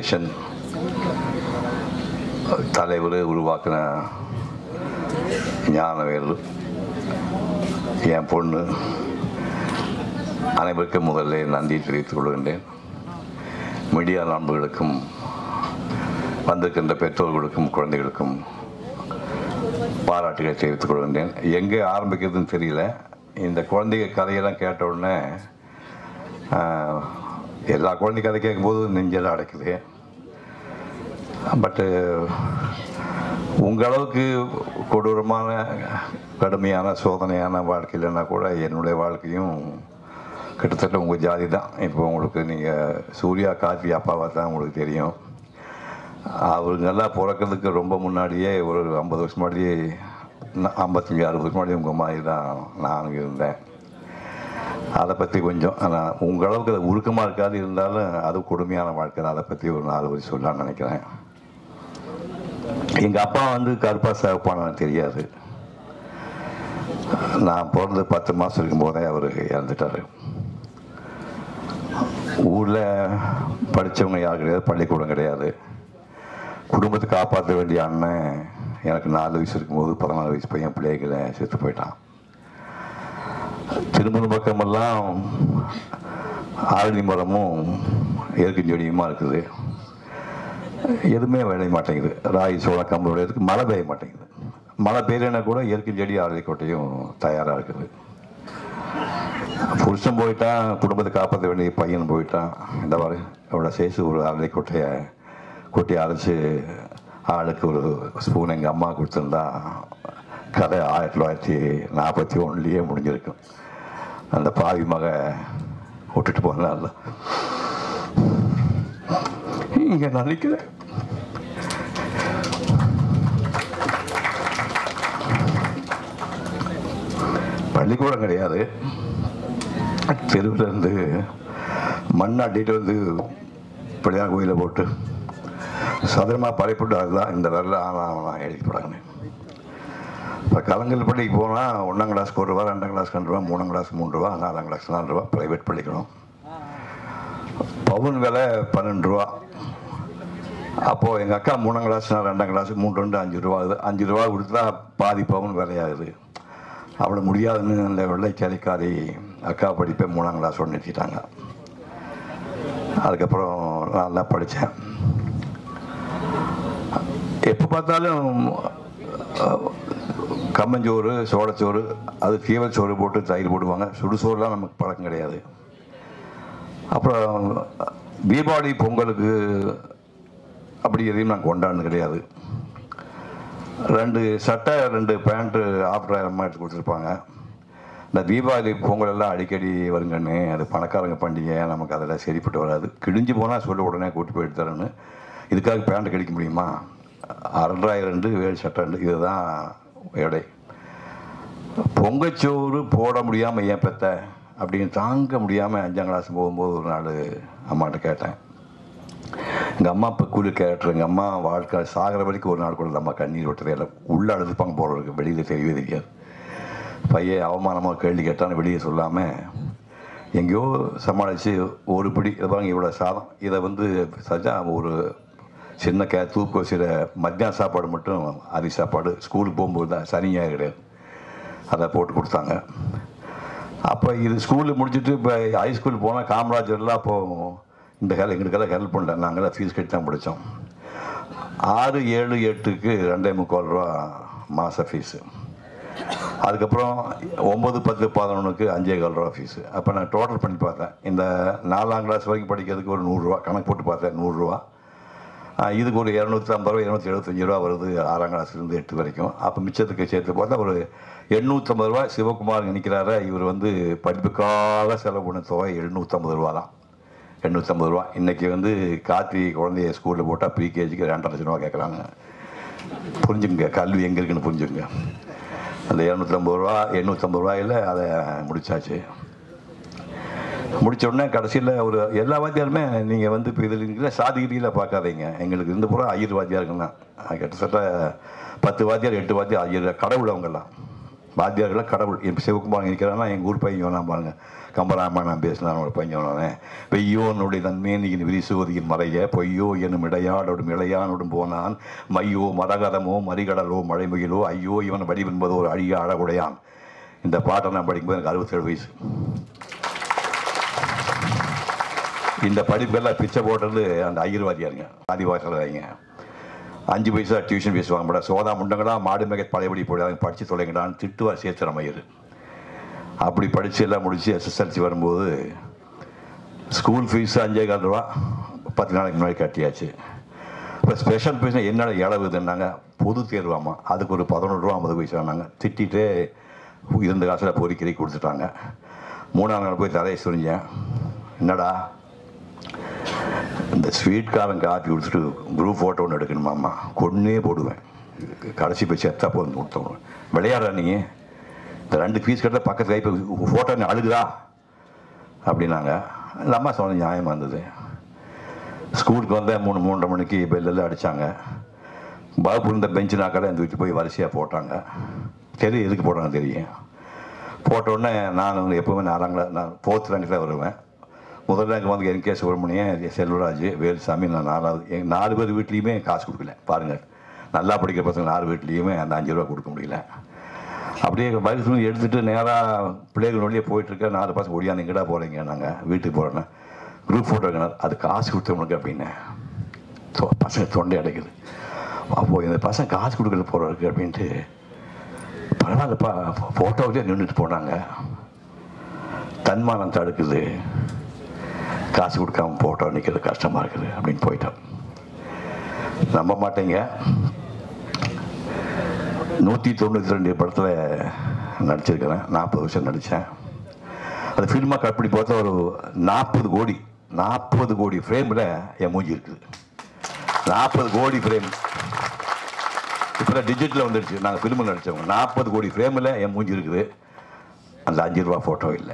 Foundation தலைவர் உருவாக்கின ஞானவேல் என் பொண்ணு அனைவருக்கும் முதல்ல நன்றி தெரிவித்துக் கொள்கின்றேன் மீடியா நண்பர்களுக்கும் வந்திருக்கின்ற பெற்றோர்களுக்கும் குழந்தைகளுக்கும் பாராட்டுகளை தெரிவித்துக் கொள்கின்றேன் எங்கே ஆரம்பிக்கிறதுன்னு தெரியல இந்த குழந்தைங்க கதையெல்லாம் கேட்ட உடனே ஆஹ், எல்லா குழந்தை கதை கேட்கும்போது நெஞ்செல்லாம் அடைக்குது பட்டு உங்கள் அளவுக்கு கொடூரமான கடுமையான சோதனையான வாழ்க்கை இல்லைன்னா கூட என்னுடைய வாழ்க்கையும் கிட்டத்தட்ட உங்கள் ஜாதி தான் இப்போ உங்களுக்கு நீங்கள் சூர்யா கார்த்தி அப்பாவை தான் உங்களுக்கு தெரியும் அவருங்கெல்லாம் பிறக்கிறதுக்கு ரொம்ப முன்னாடியே ஒரு ஐம்பது வருஷம் முன்னாடியே ந- ஐம்பத்தஞ்சு அறுபது வருஷம் முன்னாடி உங்கள் மாதிரி தான் நான் இருந்தேன் அதை பற்றி கொஞ்சம் ஆனால் உங்கள் அளவுக்கு அது உருக்கமாக இருக்காது இருந்தாலும் அது கொடுமையான வாழ்க்கை தான். அதை பற்றி ஒரு நாலு வரி சொல்லலாம்னு நினைக்கிறேன் எங்கள் அப்பா வந்து கருப்பா சேவப்பானு தெரியாது நான் பிறந்து பத்து மாதம் இருக்கும்போதே அவர் இறந்துட்டார் ஊரில் படித்தவங்க யாரும் கிடையாது பள்ளிக்கூடம் கிடையாது குடும்பத்தை காப்பாற்ற வேண்டிய அண்ணன் எனக்கு நாலு வயசு இருக்கும்போது பதினாலு வயசு பையன் பிள்ளைகளை செத்து போயிட்டான் திருமண பக்கமெல்லாம் ஆரணி மரமும் இயற்கை செடியுமா இருக்குது எதுவுமே விளைய மாட்டேங்குது ராகி சோளம் கம்பு விளையிறதுக்கு மழை பெய்ய மாட்டேங்குது மழை பெய்யலைன்னா கூட இயற்கை செடி ஆரணி கோட்டையும் தயாராக இருக்குது புருஷன் போயிட்டான் குடும்பத்தை காப்பாற்ற வேண்டிய பையன் போயிட்டான் இந்த மாதிரி அவளோட சேசு ஒரு அரளி கொட்டையை கொட்டி அரைச்சி ஆளுக்கு ஒரு ஸ்பூன் எங்கள் அம்மா கொடுத்துருந்தா கதை ஆயிரத்தி தொள்ளாயிரத்தி நாற்பத்தி ஒன்றுலேயே முடிஞ்சிருக்கும் அந்த பாவி மக விட்டுட்டு போனால இங்கே நினைக்கிறேன் பள்ளிக்கூடம் கிடையாது தெருவில் இருந்து மண் அட்டிட்டு வந்து பிள்ளையார் கோயிலில் போட்டு சதுரமாக படைப்புட்டு அதுதான் இந்த வரல ஆனால் எழுதி போடாங்க இப்போ கலங்கல் பள்ளிக்கு போனால் ஒன்றாம் கிளாஸ்க்கு ஒரு ரூபா ரெண்டாம் கிளாஸ்க்கு ரெண்டு ரூபா மூணாம் கிளாஸ்க்கு மூணு ரூபா நாலாம் கிளாஸ்க்கு நாலு ரூபா ப்ரைவேட் படிக்கணும் பவுன் விலை பன்னெண்டு ரூபா அப்போது எங்கள் அக்கா மூணாம் கிளாஸ் நான் ரெண்டாம் கிளாஸ் மூணு ரெண்டு அஞ்சு ரூபா ஆகுது அஞ்சு ரூபா கொடுத்தா பாதி பவுன் விலையாகுது அவளை முடியாதுன்னு அந்த வெள்ளை கிளைக்காரி அக்கா படிப்பை மூணாம் கிளாஸ் ஒன்று நிறுத்திட்டாங்க அதுக்கப்புறம் நான் நல்லா படித்தேன் எப்போ பார்த்தாலும் அஹ், கம்மஞ்சோறு சோளச்சோறு அது தீவல் சோறு போட்டு தயிர் போடுவாங்க சுடுசோறுலாம் நமக்கு பழக்கம் கிடையாது அப்புறம் தீபாவளி பொங்கலுக்கு அப்படி எதையும் நான் கொண்டாடுனது கிடையாது ரெண்டு சட்டை ரெண்டு பேண்ட்டு ஆஃப்டர் அம்மா எடுத்து கொடுத்துருப்பாங்க இந்த தீபாவளி பொங்கல் எல்லாம் அடிக்கடி வருங்கன்னு அது பணக்காரங்க பண்டிகை நமக்கு அதெல்லாம் சரிப்பட்டு வராது கிழிஞ்சு போனால் சொல்ல உடனே கூட்டி போய் எடுத்துறேன்னு இதுக்காக பேண்ட் கிடைக்க முடியுமா அரெண்டாயிரம் ரெண்டு வேறு சட்டை ரெண்டு இதுதான் எடை பொங்கச்சோறு போட முடியாமல் ஏன் பெத்த அப்படின்னு தாங்க முடியாமல் அஞ்சாம் கிளாஸ் போகும்போது ஒரு நாள் அம்மாட்ட கேட்டேன் எங்கள் அம்மா இப்போ கூலி கேரக்டர் எங்கள் அம்மா வாழ்க்கை சாகிற வரைக்கும் ஒரு நாள் கூட இந்த அம்மா கண்ணீர் விட்டதே இல்லை உள்ளே அழுதுப்பாங்க போகிறதுக்கு வெளியில் தெரியவே தெரியாது பையன் அவமானமாக கேள்வி கேட்டான்னு வெளியே சொல்லாமல் எங்கேயோ சமாளித்து ஒரு பிடி இதை பாருங்க இவ்வளோ சாதம் இதை வந்து சஜா ஒரு சின்ன கே தூக்கு சில மத்தியான சாப்பாடு மட்டும் அரி சாப்பாடு ஸ்கூலுக்கு போகும்போது தான் சனி ஞாயிறு கிடையாது அதை போட்டு கொடுத்தாங்க அப்போ இது ஸ்கூலில் முடிச்சுட்டு இப்போ ஹைஸ்கூல் போனால் காமராஜர்லாம் அப்போது இந்த ஹெல் எங்களுக்கெல்லாம் ஹெல்ப் பண்ணல நாங்களாம் ஃபீஸ் கட்டி தான் படித்தோம் ஆறு ஏழு எட்டுக்கு ரெண்டே முக்கால் ரூபா மாத ஃபீஸு அதுக்கப்புறம் ஒம்பது பத்து பதினொன்றுக்கு அஞ்சே கால் ரூபா ஃபீஸு அப்போ நான் டோட்டல் பண்ணி பார்த்தேன் இந்த நாலாம் கிளாஸ் வரைக்கும் படிக்கிறதுக்கு ஒரு நூறுரூவா கணக்கு போட்டு பார்த்தேன் நூறுரூவா ஆஹ் இதுக்கு ஒரு இரநூத்தி ஐம்பது ரூபா இரநூத்தி எழுபத்தஞ்சு ரூபா வருது ஆறாம் கிளாஸ்லேருந்து எட்டு வரைக்கும் அப்போ மிச்சத்துக்கு சேர்த்து பார்த்தா ஒரு எண்ணூற்றம்பது ரூபா சிவகுமார் நினைக்கிறாரு இவர் வந்து படிப்புக்காக செலவு பண்ண தொகை எழுநூற்றம்பது ரூபா தான் எண்ணூற்றம்பது ரூபா இன்றைக்கி வந்து கார்த்தி குழந்தைய ஸ்கூலில் போட்டால் ப்ரீகேஜிக்கு ரெண்டரை லட்சம் ரூபா கேட்குறாங்க புரிஞ்சுங்க கல்வி எங்கே இருக்குன்னு புரிஞ்சுங்க அந்த இரநூத்தம்பது ரூபா எண்ணூற்றம்பது ரூபாயில் அதை முடிச்சாச்சு முடிச்ச உடனே கடைசியில் ஒரு எல்லா வாத்தியாருமே நீங்கள் வந்து இப்போ இதில் இருக்கிற சாதி ரீதியில் பார்க்காதீங்க எங்களுக்கு இருந்த பூரா ஐயர் வாத்தியாருங்கண்ணா கிட்டத்தட்ட பத்து வாத்தியார் எட்டு வாத்தியார் ஐயர் கடவுள் அவங்கெல்லாம் வாத்தியார்கள்லாம் கடவுள் இப்போ சிவகுமார் இருக்கிறான்னா எங்கள் ஊர் பையன் சொன்னா பாருங்க கம்பராமா நான் பேசினான் ஒரு பையன் சொன்னேன் வெய்யோனுடைய தன்மேனியின் விரிசோதியின் மறைய பொய்யோ எனும் இடையாடோடும் இளையானோடும் போனான் மையோ மரகதமோ மறிகடலோ மழைமுகிலோ ஐயோ இவன் வடிவென்பதோ ஒரு அழிய அழகுடையான் இந்த பாட்டை நான் படிக்கும்போது எனக்கு அறுபத்தேழு வயசு இந்த படிப்பெல்லாம் பிச்சை போட்டது அந்த ஐயர்வாதியாருங்க ஆதிவாசிங்க அஞ்சு பைசா டியூஷன் ஃபீஸ் வாங்க மாட்டா சோதா முண்டங்களா மாடு மேக பழையபடி போடாங்க படித்து தொலைங்கடான்னு திட்டுவார் சேத்திரம் ஐயர் அப்படி படித்து எல்லாம் முடித்து எஸ்எஸ்எல்சி வரும்போது ஸ்கூல் ஃபீஸ் அஞ்சே கால் ரூபா பத்து நாளைக்கு முன்னாடி கட்டியாச்சு இப்போ ஸ்பெஷல் ஃபீஸ் என்னடா இளவுதுன்னாங்க பொது தேர்வாமா அதுக்கு ஒரு பதினொன்று ரூபா ஐம்பது பைசா ஆனாங்க திட்டிட்டு இருந்த காசில் பொறிக்கிறி கொடுத்துட்டாங்க மூணாம் நாள் போய் தலையை சொரிஞ்சேன் என்னடா இந்த ஸ்வீட் காரன் காப்பி கொடுத்துட்டு குரூப் ஃபோட்டோ ஒன்று எடுக்கணுமாம்மா கொன்னே போடுவேன் கடைசி போய் செத்தா போதும் கொடுத்தவங்க விளையாடுறா நீ இந்த ரெண்டு ஃபீஸ் கட்ட பக்கத்து கை ஃபோட்டோ நீ அழுகுதா அப்படின்னாங்க இந்த அம்மா சொன்ன நியாயமாக இருந்தது ஸ்கூலுக்கு வந்தேன் மூணு மூன்றரை மணிக்கு பெல்லெல்லாம் அடித்தாங்க பாபு இருந்த பெஞ்சு நாக்கடை இந்த வீட்டு போய் வரிசையாக போட்டாங்க தெரியும் எதுக்கு போட்டாங்க தெரியும் போட்ட உடனே நான் வந்து எப்போவுமே நாலாம் கிளாஸ் நான் ஃபோர்த் ரேங்கில் வருவேன் முதல் ரேங்க் வந்து என் கே சுப்பிரமணியன் வேலுராஜ் வேலுசாமி நான் நாலாவது எங்கள் நாலு பேர் வீட்லேயுமே காசு கொடுக்கல பாருங்கள் நல்லா படிக்கிற பசங்க நாலு வீட்லேயுமே அந்த அஞ்சு ரூபா கொடுக்க முடியல அப்படியே பைக் துணி எடுத்துகிட்டு நேராக பிள்ளைகள் வழியே போயிட்டுருக்க நாலு பசங்க ஒடியாந்து எங்கடா போகிறீங்க நாங்கள் வீட்டுக்கு போகிறோன்னா குரூப் ஃபோட்டோ எடுக்கணும் அது காசு கொடுத்தவனுக்கு அப்படின்னு தொ- பசங்க தொண்டை அடைக்குது அப்போது இந்த பசங்க காசு கொடுக்கல போகிறதுக்கு அப்படின்ட்டு பரவாயில்லப்பா ஃபோட்டோவிலே நின்றுட்டு போனாங்க தன்மானம் தடுக்குது காசு கொடுக்காம போட்டோ நிற்கிறது கஷ்டமாக இருக்குது அப்படின்னு போயிட்டோம் நம்ப மாட்டீங்க நூற்றி தொண்ணூற்றி ரெண்டு படத்தில் நடிச்சிருக்கிறேன் நாற்பது வருஷம் நடித்தேன் அது ஃபில்மாக கட் பண்ணி பார்த்தா ஒரு நாற்பது கோடி நாற்பது கோடி ஃப்ரேமில் என் மூஞ்சி இருக்குது நாற்பது கோடி ஃப்ரேம் இப்போ டிஜிட்டலில் வந்துடுச்சு நாங்கள் ஃபிலிமில் நடித்தவங்க நாற்பது கோடி ஃப்ரேமில் என் மூஞ்சி இருக்குது அந்த அஞ்சு ரூபா ஃபோட்டோ இல்லை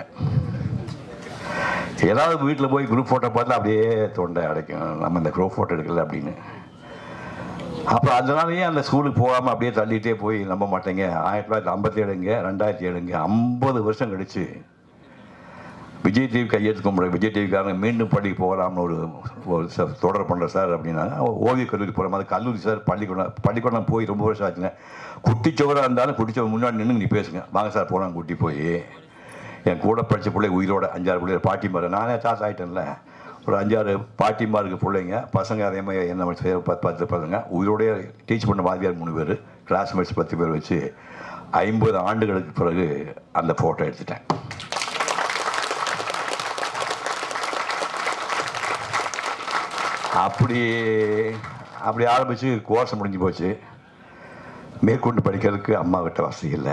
ஏதாவது வீட்டில் போய் குரூப் ஃபோட்டோ பார்த்தா அப்படியே தொண்டை அடைக்கும் நம்ம இந்த குரூப் ஃபோட்டோ எடுக்கல அப்படின்னு அப்புறம் அதனாலேயே அந்த ஸ்கூலுக்கு போகாமல் அப்படியே தள்ளிட்டே போய் நம்ப மாட்டேங்க ஆயிரத்தி தொள்ளாயிரத்தி ஐம்பத்தி ஏழுங்க ரெண்டாயிரத்தி ஏழுங்க ஐம்பது வருஷம் கழிச்சு விஜய் டிவி கையெழுத்து கும்பிட விஜய் டிவிக்காரங்க மீண்டும் பள்ளிக்கு போகலாம்னு ஒரு ஒரு ச- தொடர் பண்ணுற சார் அப்படின்னா ஓவிய கல்லூரி போகிற அது கல்லூரி சார் பள்ளிக்கூடம் பள்ளிக்கூடம் போய் ரொம்ப வருஷம் ஆச்சுங்க குட்டிச்சவராக இருந்தாலும் குட்டிச்சவர் முன்னாடி நின்று நீ பேசுங்க வாங்க சார் போலாம் கூட்டி போய் என் கூட படித்த பிள்ளை உயிரோட அஞ்சாறு பிள்ளை பாட்டிமார் நானே தாஸ் ஆகிட்டேன்ல ஒரு அஞ்சாறு பாட்டிமாருக்கு பிள்ளைங்க பசங்க அதே மாதிரி என்ன மாதிரி செய்ய பத்து பத்து பசங்க உயிரோடய டீச் பண்ண வாத்தியார் மூணு பேர் கிளாஸ்மேட்ஸ் பத்து பேர் வச்சு ஐம்பது ஆண்டுகளுக்கு பிறகு அந்த ஃபோட்டோ எடுத்துட்டேன் அப்படி அப்படி ஆரம்பித்து கோர்ஸ் முடிஞ்சு போச்சு மேற்கொண்டு படிக்கிறதுக்கு அம்மா கிட்ட வசதி இல்லை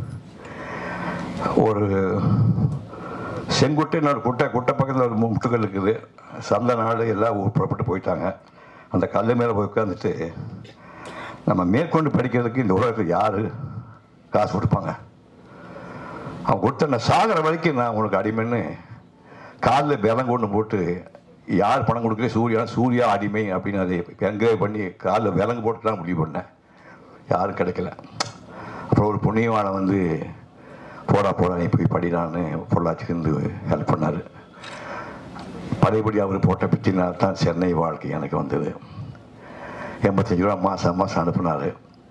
ஒரு செங்குட்டைன்னு ஒரு குட்டை குட்டை பக்கத்தில் ஒரு முட்டுக்கல் இருக்குது சந்த நாடு எல்லாம் ஊர் புறப்பட்டு போயிட்டாங்க அந்த கல் மேலே போய் உட்காந்துட்டு நம்ம மேற்கொண்டு படிக்கிறதுக்கு இந்த உலகத்துக்கு யார் காசு கொடுப்பாங்க அவன் கொடுத்த நான் சாகிற வரைக்கும் நான் உனக்கு அடிமைன்னு காலில் பலம் கொண்டு போட்டு யார் பணம் கொடுக்கல சூர்யா சூர்யா அடிமை அப்படின்னு அதை என்கரேஜ் பண்ணி காலில் விலங்கு போட்டு தான் முடிவு பண்ணேன் யாரும் கிடைக்கல அப்புறம் ஒரு புண்ணியவானை வந்து போடா போடா நீ போய் படிடான்னு பொள்ளாச்சிக்கு இருந்து ஹெல்ப் பண்ணார் பழையபடி அவர் போட்ட பித்தினால் தான் சென்னை வாழ்க்கை எனக்கு வந்தது எண்பத்தஞ்சு ரூபா மாதம் மாதம் அனுப்புனார்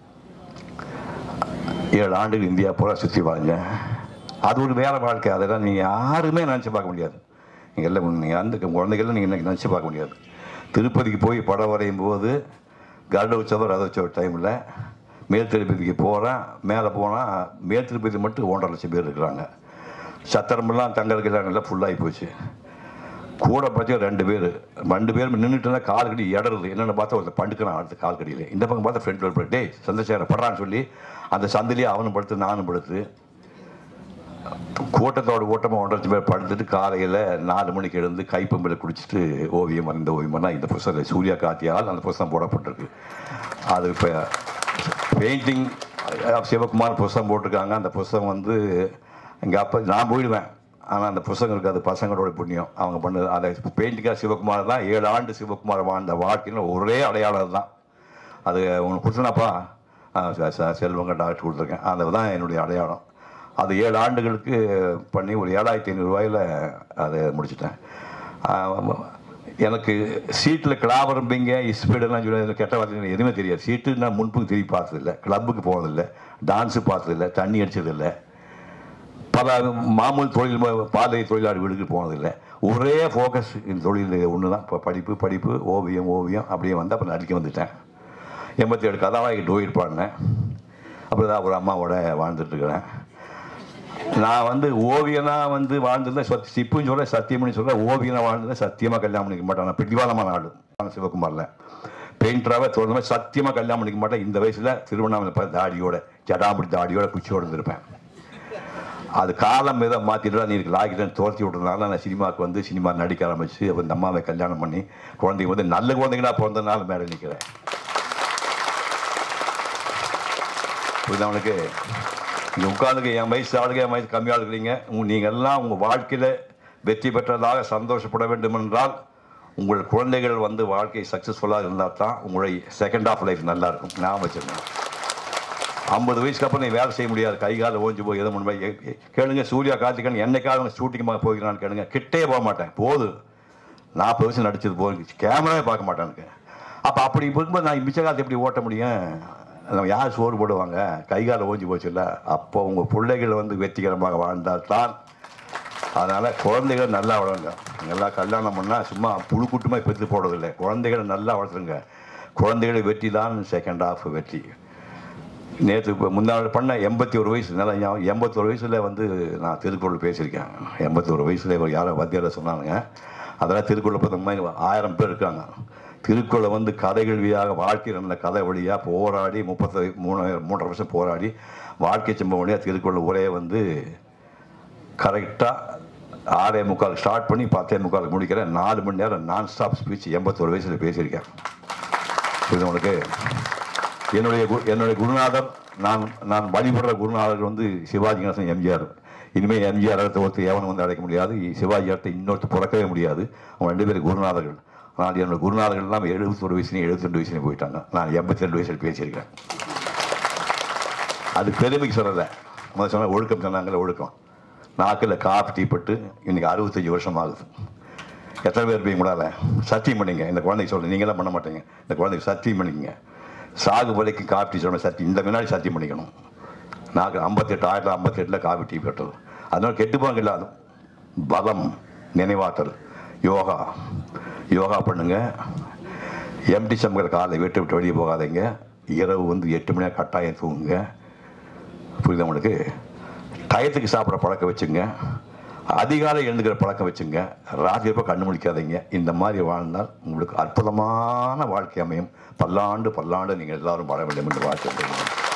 ஏழு ஆண்டுகள் இந்தியா பூரா சுற்றி வாழ்ந்தேன் அது ஒரு வேற வாழ்க்கை அதெல்லாம் நீங்கள் யாருமே நினச்சி பார்க்க முடியாது நீங்கள் எல்லாம் நீங்கள் அந்த குழந்தைகள்லாம் நீங்கள் நினச்சி பார்க்க முடியாது திருப்பதிக்கு போய் படம் வரையும் போது கருட உற்சவம் ரத உற்சவ டைமில் மேல் திருப்பதிக்கு போகிறேன் மேலே போனால் மேல் திருப்பதி மட்டும் ஒன்றரை லட்சம் பேர் இருக்கிறாங்க சத்திரமெல்லாம் தங்கறதுக்கு எல்லாம் ஃபுல்லாகி போச்சு கூட பார்த்தா ரெண்டு பேர் ரெண்டு பேரும் நின்றுட்டுனா கால் கடி இடறது என்னென்னு பார்த்தா ஒருத்தர் படுக்கிறான் அடுத்த கால் கடியில் இந்த பக்கம் பார்த்தா ஃப்ரெண்ட் ஒரு டேய் சந்திரசேகர படுறான்னு சொல்லி அந்த சந்திலேயே அவனும் படுத்து நானும் படுத்து கூட்டத்தோட கூட்டமாக ஒன்றரை பேர் படுத்துட்டு காலையில் நாலு மணிக்கு எழுந்து கைப்பம்பில் குடிச்சிட்டு ஓவியம் வரைந்த ஓவியம்னா இந்த புஸ்தகம் சூர்யா காத்தியால் அந்த புஸ்தகம் போடப்பட்டிருக்கு அது இப்போ பெயிண்டிங் சிவகுமார் புஸ்தகம் போட்டிருக்காங்க அந்த புஸ்தகம் வந்து எங்கள் அப்பா நான் போயிடுவேன் ஆனால் அந்த புஸ்தகம் இருக்காது பசங்களோட புண்ணியம் அவங்க பண்ணது அதை பெயிண்டிங்காக சிவகுமார் தான் ஏழு ஆண்டு சிவகுமார் வாழ்ந்த வாழ்க்கையில் ஒரே அடையாளம் தான் அது உனக்கு கொடுத்தனப்பா ச- ச- செல்வங்க டாக்டர் கொடுத்துருக்கேன் அது தான் என்னுடைய அடையாளம் அது ஏழு ஆண்டுகளுக்கு பண்ணி ஒரு ஏழாயிரத்தி ஐநூறுரூவாயில் அதை முடிச்சிட்டேன் ஆஹ் எனக்கு சீட்டில் கிளாபரம்பிங்க ஸ்பீடெல்லாம் சொல்லி கெட்ட வார்த்தை எதுவுமே தெரியாது சீட்டு நான் முன்புக்கு திரும்பி பார்த்ததில்லை கிளப்புக்கு போனதில்லை டான்ஸு பார்த்ததில்லை தண்ணி அடிச்சதில்லை பல மாமூல் தொழில் ம- பாதை தொழிலாளி வீடுக்கு போனதில்லை ஒரே ஃபோக்கஸ் இந்த தொழில் ஒன்று தான் இப்போ படிப்பு படிப்பு ஓவியம் ஓவியம் அப்படியே வந்து அப்புறம் நடிக்க வந்துட்டேன் எண்பத்தி ஏழு கதாவாகி டோயிட் பாடினேன் அப்புறம் தான் ஒரு அம்மாவோட வாழ்ந்துட்டுருக்கிறேன் நான் வந்து ஓவியனா வந்து வாழ்ந்திருந்தேன் சத் சிப்புன்னு சொல்ல சத்தியம்னு சொல்ல ஓவியனா வாழ்ந்தேன் சத்தியமாக கல்யாணம் பண்ணிக்க மாட்டேன் நான் பிடிவாதமான ஆள் நான் சிவகுமாரில் பெயிண்டராகவே தொடர்ந்த மாதிரி சத்தியமாக கல்யாணம் பண்ணிக்க மாட்டேன் இந்த வயசில் திருவண்ணாமலை பார்த்து தாடியோட ஜடாமுடி தாடியோட குச்சியோட இருந்திருப்பேன் அது காலம் ஏதோ மாற்றிட்டு நீ லாக்கிட்டு துரத்தி விட்டதுனால நான் சினிமாவுக்கு வந்து சினிமா நடிக்க ஆரம்பிச்சு அப்போ இந்த அம்மாவை கல்யாணம் பண்ணி குழந்தைங்க வந்து நல்ல குழந்தைங்களா பிறந்ததுனால மேலே நிற்கிறேன் புரியுதா அவனுக்கு இங்கே உட்காந்துக்கு என் வயசு ஆளுங்க என் வயசு கம்மியாக இருக்கிறீங்க உங்க- நீங்கள் எல்லாம் உங்கள் வாழ்க்கையில் வெற்றி பெற்றதாக சந்தோஷப்பட வேண்டும் என்றால் உங்கள் குழந்தைகள் வந்து வாழ்க்கை சக்ஸஸ்ஃபுல்லாக இருந்தால் தான் உங்களுடைய செகண்ட் ஆஃப் லைஃப் நல்லா இருக்கும் நான் வச்சுருந்தேன் ஐம்பது வயசுக்கு அப்புறம் நீ வேலை செய்ய முடியாது கை கால ஓஞ்சி போய் எதுவும் பண்ண முடியாது. கே- கேளுங்க சூர்யா கார்த்திகன் என்னைக்காவது அவங்க ஷூட்டிங் போகிறான்னு கேளுங்க கிட்டே போக மாட்டேன் போதும் நாற்பது வருஷம் நடிச்சது போதும் கேமராவே பார்க்க மாட்டேனுக்கு அப்போ அப்படி இருக்கும்போது நான் மிச்ச காலத்தை எப்படி ஓட்ட முடியும் நம்ம யார் சோறு போடுவாங்க கை கால ஓஞ்சி போச்சுல்ல அப்போ உங்கள் பிள்ளைகள் வந்து வெற்றிகரமாக வாழ்ந்தால் தான் அதனால் குழந்தைகள் நல்லா வளருங்க நல்லா கல்யாணம் பண்ணால் சும்மா புழு கூட்டமாக பெற்று போடுறதில்லை குழந்தைகளை நல்லா வளர்த்துருங்க குழந்தைகளை வெற்றி தான் செகண்ட் ஆஃப் வெற்றி நேற்று இப்போ முன்னாள் பண்ண எண்பத்தி ஒரு வயசு நல்லா ஞாபகம் எண்பத்தொரு வயசில் வந்து நான் திருக்குறள் பேசியிருக்கேன் எண்பத்தொரு வயசில் ஒரு யாரோ வாத்தியார சொன்னாங்க அதெல்லாம் திருக்குறள் பற்றி மாதிரி ஆயிரம் பேர் இருக்காங்க திருக்குறளை வந்து கதைகள் வழியாக வாழ்க்கை நல்ல கதை வழியாக போராடி முப்பத்தி மூணு மூன்றரை வருஷம் போராடி வாழ்க்கை சம்பவம் வழியாக திருக்குறள் உரையை வந்து கரெக்டாக ஆறே முக்கால் ஸ்டார்ட் பண்ணி பத்தே முக்கால் முடிக்கிறேன் நாலு மணி நேரம் நான் ஸ்டாப் ஸ்பீச் எண்பத்தொரு வயசில் பேசியிருக்கேன் இது உனக்கு என்னுடைய கு- என்னுடைய குருநாதர் நான் நான் வழிபடுற குருநாதர் வந்து சிவாஜி கணேசன் எம்ஜிஆர் இனிமேல் எம்ஜிஆர் அடுத்த ஒருத்தர் எவனும் வந்து அடைக்க முடியாது சிவாஜி அடுத்த இன்னொருத்தர் பிறக்கவே முடியாது அவங்க ரெண்டு பேரும் குருநாதர்கள் ஆனால் என்னோட குருநாதர்கள் எல்லாம் எழுபத்தொரு வயசுலையும் எழுபத்தி ரெண்டு வயசுலையும் போயிட்டாங்க நான் எண்பத்தி ரெண்டு வயசில் பேசியிருக்கேன் அது பெருமைக்கு சொல்லலை முதல்ல சொன்ன ஒழுக்கம் சொன்னாங்கல்ல ஒழுக்கம் நாக்கில் காப்பி டீப்பட்டு இன்னைக்கு அறுபத்தஞ்சு வருஷம் ஆகுது எத்தனை பேர் இருப்பீங்க கூடாத சத்தியம் பண்ணிங்க இந்த குழந்தைக்கு சொல்லுங்க நீங்களாம் பண்ண மாட்டீங்க இந்த குழந்தைக்கு சத்தியம் பண்ணிக்கங்க சாகு வரைக்கு காப்பி சொன்ன சத்தியம் இந்த முன்னாடி சத்தியம் பண்ணிக்கணும் நாங்கள் ஐம்பத்தெட்டு ஆயிரத்தி ஐம்பத்தெட்டில் காப்பி டீ பெற்றது அதனால கெட்டு போங்க இல்லாத பலம் நினைவாற்றல் யோகா யோகா பண்ணுங்க எம்டி சம்பள காலை வீட்டை விட்டு வெளியே போகாதீங்க இரவு வந்து எட்டு மணி நேரம் கட்டாயம் தூங்குங்க புரியுதா உங்களுக்கு டயத்துக்கு சாப்பிட்ற பழக்கம் வச்சுங்க அதிகாலை எழுந்துக்கிற பழக்கம் வச்சுங்க ராத்திரி எப்போ கண்ணு முழிக்காதீங்க இந்த மாதிரி வாழ்ந்தால் உங்களுக்கு அற்புதமான வாழ்க்கை அமையும் பல்லாண்டு பல்லாண்டு நீங்கள் எல்லாரும் வாழ வேண்டும் என்று வாழ்க்கை